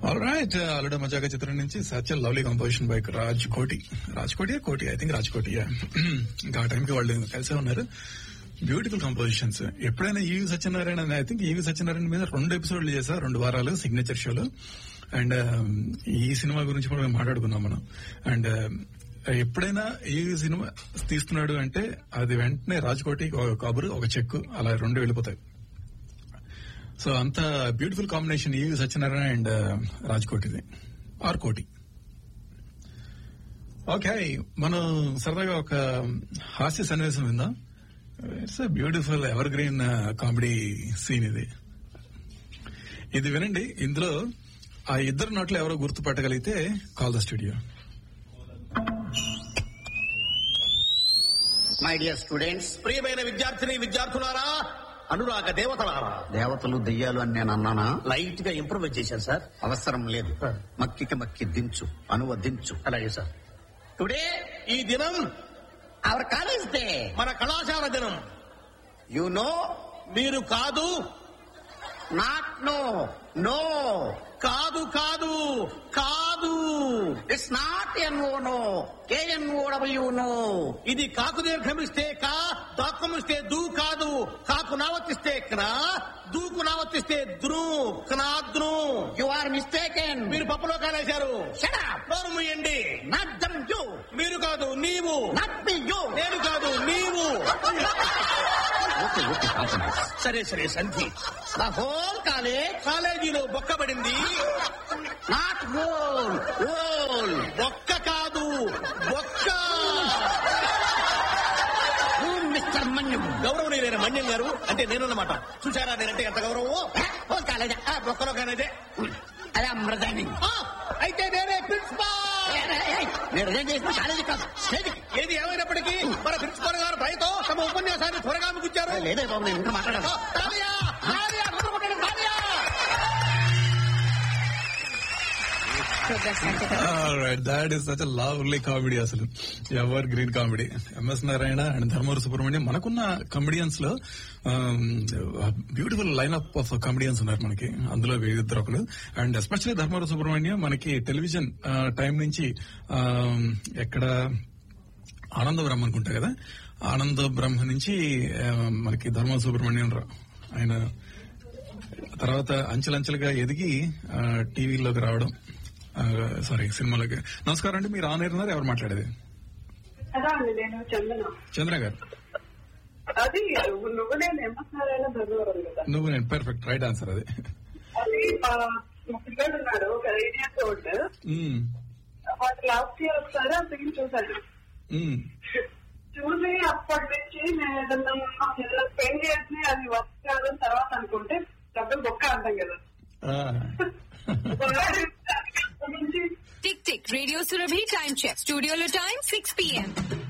All right అల్లుడ Majaka చిత్రం నుంచి such lovely composition by Raj Koti Raj కోటి కోటి ఐ థింక్ రాజ్ కోటి ఇంకా ఆ టైంకి వాళ్ళు కలిసే ఉన్నారు బ్యూటిఫుల్ కంపోజిషన్స్ ఎప్పుడైనా E V Satyanarayana I think E V Satyanarayana మీద రెండు ఎపిసోడ్లు చేశారు రెండు వారాలు సిగ్నేచర్ షోలో అండ్ ఈ సినిమా గురించి కూడా మేము మాట్లాడుకున్నాం మనం అండ్ ఎప్పుడైనా ఈ సినిమా తీస్తున్నాడు అంటే అది వెంటనే రాజ్కోటి ఒక కబురు ఒక చెక్ అలా రెండు వెళ్ళిపోతాయి సో అంత beautiful combination E Satyanarayana and రాజ్కోటిది ఆర్ కోటి ఓకే మనం సరదాగా ఒక హాస్య సన్నివేశం విందాం it's beautiful evergreen comedy scene ఇది ఇది వినండి ఇందులో ఆ ఇద్దరు నోట్లు ఎవరో గుర్తుపట్టగలిగితే call the studio my dear students ప్రియమైన విద్యార్థిని విద్యార్థులారా అనురాగ దేవతలారా దేవతలు దెయ్యాలు అని నేను అన్నానా లైట్ గా ఇంప్రూవైజ్ చేశాను సార్ అవసరం లేదు మక్కికి మక్కి దించు అనువదించు అలాగే సార్ టుడే ఈ దినం అవర్ కాలేజ్ డే మన కళాశాల దినం యు నో మీరు కాదు నాట్ నో నో కాదు కాదు కాదు it's not N O no K N O W no ఇది కాకు దీర్ఘమిస్తే కా దాక్కుమిస్తే దూ కాదు కాకు నావర్తిస్తే క్నా దూకు నావర్తిస్తే ద్రు క్నాద్రు యు ఆర్ మిస్టేకెన్ మీరు పప్పులో కాలేశారు షట్ అప్ నోరు మూయండి నాట్ దమ్ యు మీరు కాదు నీవు నాట్ మీ యు నేను కాదు నీవు ఓకే ఓకే కాంప్రమైజ్ సరే సరే సంధి ద హోల్ కాలేజ్ కాలేజీలో బొక్కబడింది నాట్ హోల్ హోల్ బొక్క కాదు బొక్క మిస్టర్ మన్యం గౌరవనీయులైన మన్యం గారు అంటే నేనన్నమాట చూసారా నేనంటే ఎంత గౌరవమో హోల్ కాలేజ్ ఆ, బొక్కలో కానేదే అదే మృదాని ఆ, అయితే నేనే ప్రిన్సిపాల్ నేను ఏం చేసిన కాలేజీ కాదు స్టేజ్ ఏది ఏమైనప్పటికీ మన ప్రిన్సిపాల్ గారు దయతో తమ ఉపన్యాసాన్ని త్వరగా ముగించారు లేదే బాబు నేను ఇంకా మాట్లాడాను తాతయ్య, తాతయ్య, అందరూ కొట్టండి, తాతయ్య. Right that is such lovely comedy అసలు evergreen comedy M S Narayana and Dharmavara Subrahmanyam మనకున్న కమెడియన్స్ లో beautiful line up of comedians ఉన్నారు మనకి అందులో వీరిద్దరు ఒకరు అండ్ ఎస్పెషల్లీ ధర్మవర సుబ్రహ్మణ్యం మనకి టెలివిజన్ టైం నుంచి um, ఎక్కడ ఆనంద బ్రహ్మ అనుకుంటా కదా ఆనంద బ్రహ్మ నుంచి ఆ, మనకి ధర్మ సుబ్రహ్మణ్యం రావు ఆయన తర్వాత అంచెలంచెలుగా ఎదిగి ఆ, టీవీలోకి రావడం ఆ, సారీ సినిమాలోకి నమస్కారం అండి మీరు ఆన్ ఎయిర్ ఉన్నారు ఎవరు మాట్లాడేది అదా అండి నేను చందన చంద్ర గారు అది నువ్వు నేను ఎంఎస్ఆర్ఐలో చదివారు కదా నువ్వు నేను పర్ఫెక్ట్ రైట్ ఆన్సర్ అది అది మా మా పిల్లలు ఉన్నారు ఒక ఎయిట్ ఇయర్స్ ఓల్డ్ మ్మ్. వాటి లాస్ట్ ఇయర్ ఒకసారి ఆ సీన్ చూసాను మ్మ్. చూసి అప్పటి నుంచి నేను ఏదన్నా స్పెండ్ చేసి అది వర్క్ కాదని తర్వాత అనుకుంటే డబ్బులు బొక్క అంటాం కదా ఆ. నుంచి tick tick radio Surabhi time check స్టూడియోలో టైం సిక్స్ పిఎం